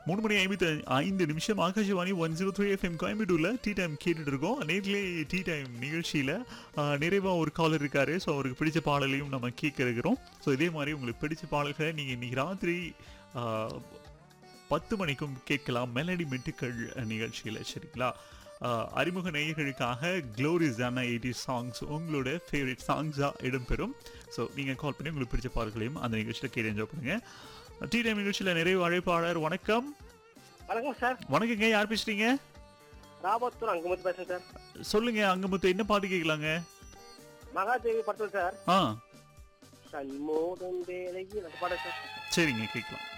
மூணு மணி ஐம்பத்தி ஐந்து நிமிஷம் Akashvani one zero three FM கோயம்புத்தூர்ல டீ டைம் கேட்டுட்டு இருக்கோம் நேரிலே டீ டைம் நிகழ்ச்சியில ஆஹ், நிறைவா ஒரு காலர் இருக்காரு ஸோ அவருக்கு பிடிச்ச பாடலையும் நம்ம கேட்க இருக்கிறோம் ஸோ இதே மாதிரி உங்களுக்கு பிடிச்ச பாடல்களை நீங்க இன்னைக்கு ராத்திரி ஆஹ், பத்து மணிக்கும் கேட்கலாம் மெலடி மெட்டுக்கள் நிகழ்ச்சியில சரிங்களா ஆஹ், அறிமுக நேயர்களுக்காக க்ளோரிஸான எயிட்டி சாங்ஸ் உங்களோட ஃபேவரட் சாங்ஸாக இடம்பெறும் ஸோ நீங்கள் கால் பண்ணி உங்களுக்கு பிடிச்ச பாடல்களையும் அந்த நிகழ்ச்சியில் கேட்டு என்ஜாய் பண்ணுங்க டீ டைம் நிகழ்ச்சியில் நிறைய அழைப்பாளர் வணக்கம் வணக்கம் சார் வணக்கங்க யார் பேசுறீங்க ராபத்தூர் அங்கமுத்து பேசுறேன் சார் சொல்லுங்க அங்க மொத்தம் என்ன பாட்டு கேட்கலாங்க மகாதேவி படத்தில் சார் ஆ கண்மோதம் வேலைக்கு அந்த பாடம் சார் சரிங்க கேட்கலாம்